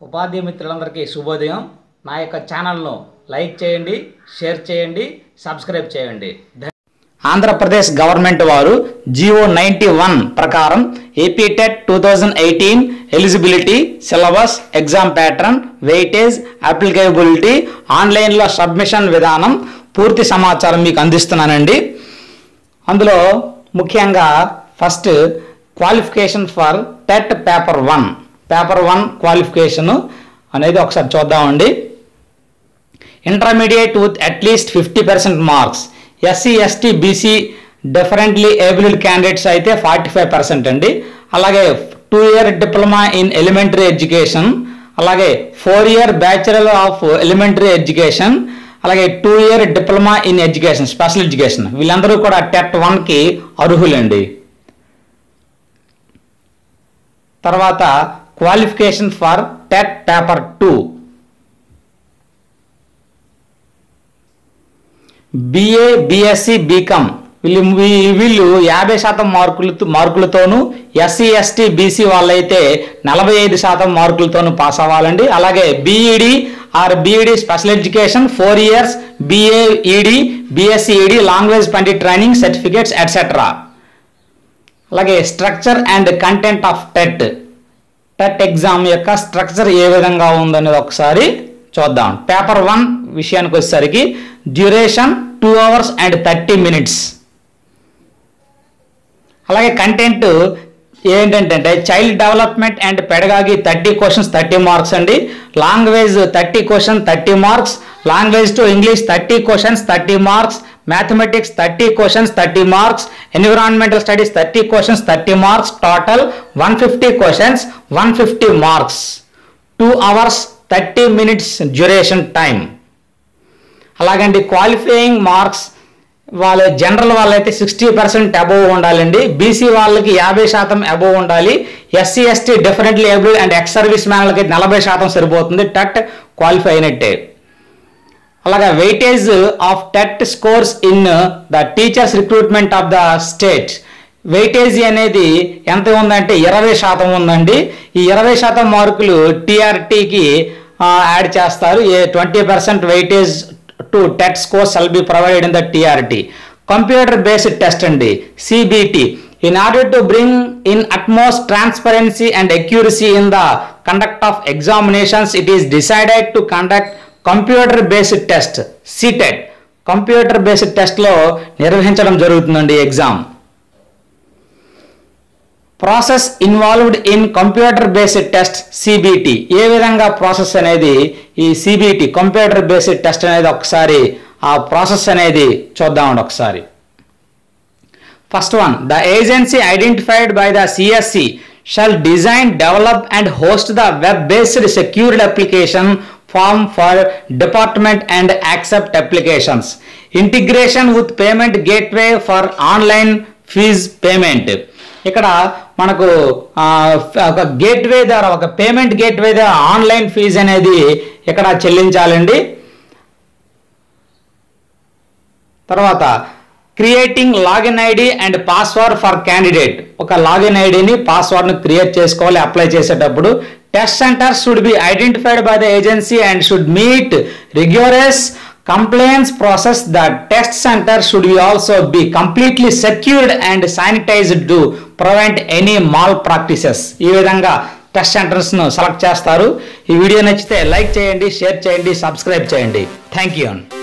ఉపాధ్యాయ మిత్రులందరికీ శుభోదయం నా యొక్క ఛానల్ను లైక్ చేయండి షేర్ చేయండి సబ్స్క్రైబ్ చేయండి ధన్య- ఆంధ్రప్రదేశ్ గవర్నమెంట్ వారు జియో నైంటీ వన్ ప్రకారం AP TET two thousand eighteen eligibility syllabus exam pattern weightage applicability ఆన్లైన్లో సబ్మిషన్ విధానం పూర్తి సమాచారం మీకు అందిస్తున్నానండి అందులో ముఖ్యంగా first qualification for TET paper one paper one qualification అనేది ఒకసారి చూద్దామండి intermediate with at least fifty percent marks SC ST BC differently abled candidates అయితే ఫార్టీ ఫైవ్ పర్సెంట్ అండి అలాగే two year diploma in elementary education అలాగే four year bachelor of elementary education అలాగే two year diploma in education special education వీళ్ళందరూ కూడా TET వన్కి అర్హులండి తర్వాత qualification for TET paper two BA BSc BCom వీళ్ళు వీ- వీళ్ళు యాభై శాతం మార్కులతో మార్కులతోనూ ఎస్సీ ఎస్టీ బీసీ వాళ్ళైతే నలభై ఐదు శాతం మార్కులతోనూ పాస్ అవ్వాలండి అలాగే BEd or BEd special education four years BAEd BScEd language pandit training certificates etcetera అలాగే structure and content of TET TET exam యొక్క స్ట్రక్చర్ ఏ విధంగా ఉందనేది ఒకసారి చూద్దాం పేపర్ వన్ విషయానికి వచ్చేసరికి duration two hours and thirty minutes అలాగే కంటెంట్ ఏంటంటే child development and pedagogy thirty questions thirty marks అండి language thirty question thirty marks language two English thirty questions thirty marks mathematics thirty questions thirty marks environmental studies thirty questions thirty marks total one fifty questions one fifty marks two hours thirty minutes duration time అలాగండి qualifying marks వాళ్ళ general వాళ్ళైతే sixty percent above ఉండాలండి BC వాళ్ళకి యాభై శాతం above ఉండాలి SC ST differently able and ex service మ్యాన్లకి నలభై శాతం సరిపోతుంది టెట్ క్వాలిఫై అయినట్టే అలాగే weightage of TET scores in the teachers recruitment of the state weightage అనేది ఎంత ఉందంటే ఇరవై శాతం ఉందండి ఈ ఇరవై శాతం మార్కులు టీఆర్టీకి యాడ్ చేస్తారు a twenty percent weightage to TET scores shall be provide in the TRT computer based test అండి CBT in order to bring in utmost transparency and accuracy in the conduct of examinations it is decided to conduct computer based test CTET computer based టెస్ట్లో నిర్వహించడం జరుగుతుందండి exam process involved in computer based test CBT ఏ విధంగా process అనేది ఈ CBT computer based test అనేది ఒకసారి ఆ ప్రాసెస్ అనేది చూద్దామండి ఒకసారి first one the agency identified by the CSC shall design develop and host the web based secured application form for department and accept applications integration with payment gateway for online fees payment ఇక్కడ మనకు ఆ, ఒక gateway ద్వారా ఒక payment gateway ద్వారా online fees అనేది ఇక్కడ చెల్లించాలండి తర్వాత creating login ID and password for candidate ఒక లాగిన్ ఐడిని పాస్వర్డ్ను క్రియేట్ చేసుకోవాలి అప్లై చేసేటప్పుడు test centre should B identified by the agency and should meet rigorous compliance process the test centre should be also be completely secured and sanitised to prevent any malpractices ఈ విధంగా test సెంటర్స్ను select చేస్తారు ఈ video నచ్చితే like చేయండి share చేయండి subscribe చేయండి thank you